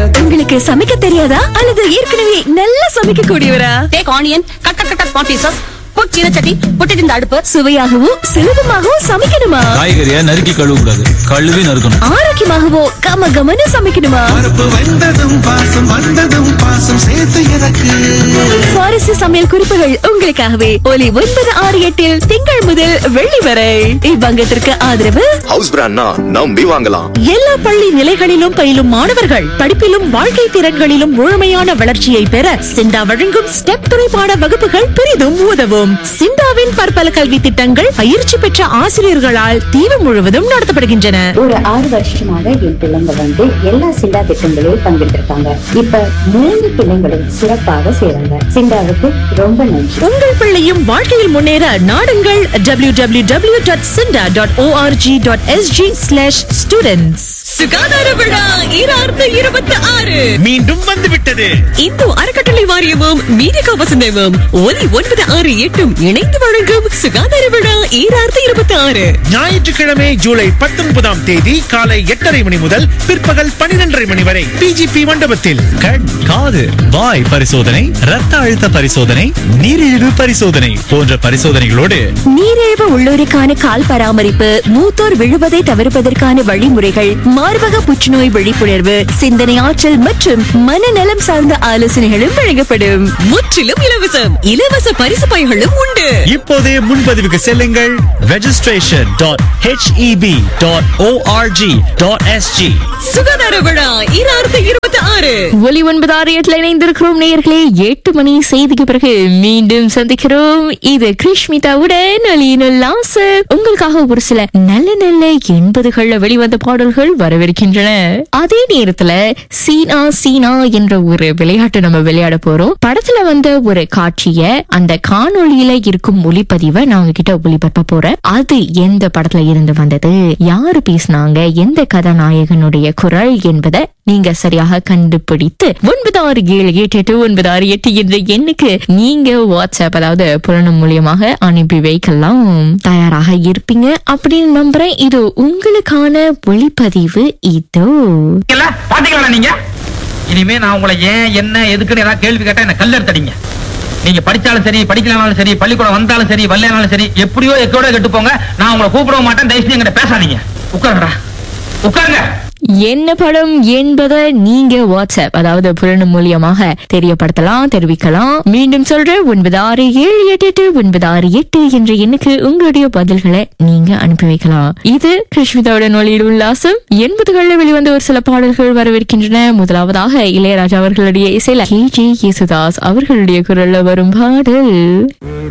உங்களுக்கு சமைக்க தெரியாதா அல்லது ஏற்கனவே நல்லா சமைக்க கூடியவரா take onion cut cut cut cut small pieces put சீனச்சட்டி புட் இட் இந்த அடுப்பு சுவையாகவும் சுலபமாகவும் சமைக்கணுமா காய்கறியை நறுக்கி கழுவ கூடாது கழுவி நறுக்கணும் ஆரோக்கியமாகவோ கம கமனு சமைக்கணுமா பருப்பு வெந்ததும் பாசம் வந்ததும் பாசம் சேர்த்து எனக்கு சுவாரஸ்ய சமையல் குறிப்புகள் உங்களுக்காகவே ஒலி ஒன்பது ஆறு எட்டில் திங்கள் முதல் வெள்ளி வரை இவ்வங்கத்திற்கு ஆதரவு ஹவுஸ் பிராண்ட்னா நம்பி வாங்கலாம் எல்லா பள்ளி நிலைகளிலும் பயிலும் மாணவர்கள் படிப்பிலும் வாழ்க்கை திறன்களிலும் முழுமையான வளர்ச்சியை பெற சிண்டா வழங்கும் ஸ்டெப் துணைப்பாட வகுப்புகள் பெரிதும் உதவும் சிண்டாவின் பற்பல கல்வி திட்டங்கள் பயிற்சி பெற்ற ஆசிரியர்களால் தீவு முழுவதும் நடத்தப்படுகின்றன ஒரு ஆறு வருஷமாக என் பிள்ளைங்க வந்து எல்லா சிண்டா திட்டங்களிலும் பங்கெடுத்திருக்காங்க இப்ப மூணு பிள்ளைங்களும் சிறப்பாக செய்றாங்க சிண்டாவுக்கு ரொம்ப நன்றி உங்கள் பிள்ளையும் வாழ்க்கையில் முன்னேற நாடுங்கள் W W W dot SINDA dot O R G dot S G slash students சுகாதார விழா ஈராயிரத்து இருபத்தி ஆறு மீண்டும் வந்துவிட்டது இந்து அறக்கட்டளை வாரியமும் மீடியா வசந்தமும் ஒலி ஒன்பது ஆறு எட்டும் இணைந்து வழங்கும் சுகாதார விழா ஈராயிரத்து இருபத்தி ஆறு ஞாயிற்றுக்கிழமை ஜூலை பத்தொன்பதாம் தேதி காலை எட்டரை மணி முதல் பிற்பகல் பன்னிரண்டரை மணி வரை பிஜிபி மண்டபத்தில் கண் காது வாய் பரிசோதனை ரத்த அழுத்த பரிசோதனை நீரிழிவு பரிசோதனை போன்ற பரிசோதனைகளோடு நீரிழிவு உள்ளோருக்கான கால் பராமரிப்பு மூத்தோர் விழுவதை தவிர்ப்பதற்கான வழிமுறைகள் மார்பக புற்றுநோய் விழிப்புணர்வு சிந்தனை ஆற்றல் மற்றும் மனநலம் சார்ந்த ஆலோசனைகளும் வழங்கப்படும் முற்றிலும் இலவசம் இலவச பரிசு பைகளும் உண்டு இப்போதே முன்பதிவுக்கு செல்லுங்கள் registration dot H E B dot O R G dot S G சுகாதார விழா ஈராயிரத்து இருபத்தி ஆறு ஒலி ஒன்பது ஆறு எட்டுல இணைந்திருக்கிறோம் நேயர்களே எட்டு மணி செய்திக்கு பிறகு மீண்டும் சந்திக்கிறோம் இது கிருஷ்மிதாவுடன் ஒலியினுல்லாச உங்களுக்காக ஒரு சில நல்ல நல்ல எண்பதுகள்ல வெளிவந்த பாடல்கள் வரவிருக்கின்றன அதே நேரத்துல சீனா சீனா என்ற ஒரு விளையாட்டு நம்ம விளையாட போறோம் படத்துல வந்த ஒரு காட்சிய அந்த காணொளியில இருக்கும் ஒளிப்பதிவை நான் உங்ககிட்ட ஒளிபரப்ப போறேன் அது எந்த படத்துல இருந்து வந்தது யாரு பேசினாங்க எந்த கதாநாயகனுடைய குரல் என்பதை நீங்க சரியாக கண்டுபிடித்து ஒன்பது ஆறு ஏழு எட்டு எட்டு ஒன்பது ஆறு எட்டு என்ற எண்ணுக்கு நீங்க வாட்ஸ்அப் அதாவது புலனம் மூலியமாக அனுப்பி வைக்கலாம் தயாராக இருப்பீங்க அப்படின்னு நம்புறேன் இது உங்களுக்கான ஒளிப்பதிவு இதோ பாத்தீங்களா நீங்க இனிமே நான் உங்களை ஏன் என்ன எதுக்குன்னு ஏதாவது கேள்வி கேட்டா என்ன கல்லெடுத்தடிங்க நீங்க படிச்சாலும் சரி படிக்கலனாலும் சரி பள்ளிக்கூடம் வந்தாலும் சரி வரலனாலும் சரி எப்படியோ எக்கோட கெட்டு போங்க நான் உங்களை கூப்பிடவும் மாட்டேன் தயவு செஞ்சு என்கிட்ட பேசாதீங்க உட்காருங்கடா உட்காருங்க என்ன படம் என்பதை நீங்க வாட்ஸ்அப் அதாவது புலனும் மூலியமாக தெரியப்படுத்தலாம் தெரிவிக்கலாம் மீண்டும் சொல்றேன் ஒன்பது ஆறு ஏழு எட்டு எட்டு ஒன்பது ஆறு எட்டு என்ற எண்ணுக்கு உங்களுடைய பதில்களை நீங்க அனுப்பி வைக்கலாம் இது கிருஷ்மிதாவுடன் ஒளியில் உல்லாசம் எண்பதுகளில் வெளிவந்த ஒரு சில பாடல்கள் வரவிருக்கின்றன முதலாவதாக இளையராஜா அவர்களுடைய இசையில கே ஜே யேசுதாஸ் அவர்களுடைய குரல்ல வரும் பாடல்